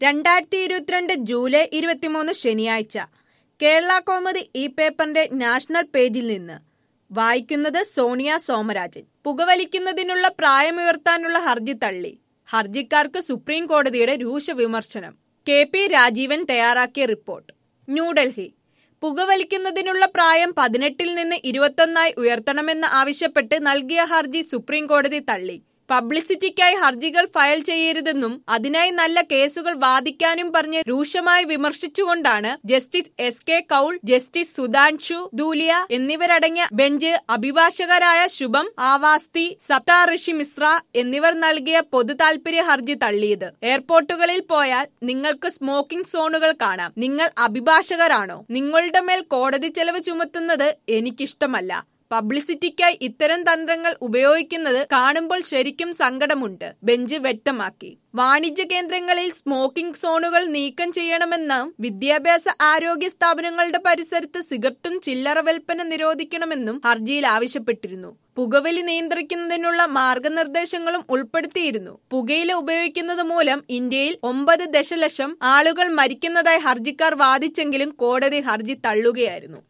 രണ്ടായിരത്തി ഇരുപത്തിരണ്ട് ജൂലൈ ഇരുപത്തിമൂന്ന് ശനിയാഴ്ച കേരള കോമുദി ഈ പേപ്പറിന്റെ നാഷണൽ പേജിൽ നിന്ന് വായിക്കുന്നത് സോണിയ സോമരാജൻ പുകവലിക്കുന്നതിനുള്ള പ്രായമുയർത്താനുള്ള ഹർജി തള്ളി ഹർജിക്കാർക്ക് സുപ്രീം കോടതിയുടെ രൂക്ഷ വിമർശനം കെ പി രാജീവൻ തയ്യാറാക്കിയ റിപ്പോർട്ട് ന്യൂഡൽഹി പുകവലിക്കുന്നതിനുള്ള പ്രായം പതിനെട്ടിൽ നിന്ന് ഇരുപത്തൊന്നായി ഉയർത്തണമെന്ന് ആവശ്യപ്പെട്ട് നൽകിയ ഹർജി സുപ്രീം കോടതി തള്ളി പബ്ലിസിറ്റിക്കായി ഹർജികൾ ഫയൽ ചെയ്യരുതെന്നും അതിനായി നല്ല കേസുകൾ വാദിക്കാനും പറഞ്ഞ് രൂക്ഷമായി വിമർശിച്ചുകൊണ്ടാണ് justice S K Kaul justice Sudhanshu Dhulia എന്നിവരടങ്ങിയ ബെഞ്ച് അഭിഭാഷകരായ ശുഭം ആവാസ്തി സപ്താ ഋഷി മിശ്ര എന്നിവർ നൽകിയ പൊതു താൽപര്യ ഹർജി തള്ളിയത് എയർപോർട്ടുകളിൽ പോയാൽ നിങ്ങൾക്ക് സ്മോക്കിംഗ് സോണുകൾ കാണാം നിങ്ങൾ അഭിഭാഷകരാണോ നിങ്ങളുടെ മേൽ കോടതി ചെലവ് ചുമത്തുന്നത് എനിക്കിഷ്ടമല്ല പബ്ലിസിറ്റിക്കായി ഇത്തരം തന്ത്രങ്ങൾ ഉപയോഗിക്കുന്നത് കാണുമ്പോൾ ശരിക്കും സങ്കടമുണ്ട് ബെഞ്ച് വ്യക്തമാക്കി വാണിജ്യ കേന്ദ്രങ്ങളിൽ സ്മോക്കിംഗ് സോണുകൾ നീക്കം ചെയ്യണമെന്നും വിദ്യാഭ്യാസ ആരോഗ്യ സ്ഥാപനങ്ങളുടെ പരിസരത്ത് സിഗരറ്റും ചില്ലറ വിൽപ്പന നിരോധിക്കണമെന്നും ഹർജിയിൽ ആവശ്യപ്പെട്ടിരുന്നു പുകവലി നിയന്ത്രിക്കുന്നതിനുള്ള മാർഗനിർദ്ദേശങ്ങളും ഉൾപ്പെടുത്തിയിരുന്നു പുകയില ഉപയോഗിക്കുന്നത് മൂലം ഇന്ത്യയിൽ ഒമ്പത് ദശലക്ഷം ആളുകൾ മരിക്കുന്നതായി ഹർജിക്കാർ വാദിച്ചെങ്കിലും കോടതി ഹർജി തള്ളുകയായിരുന്നു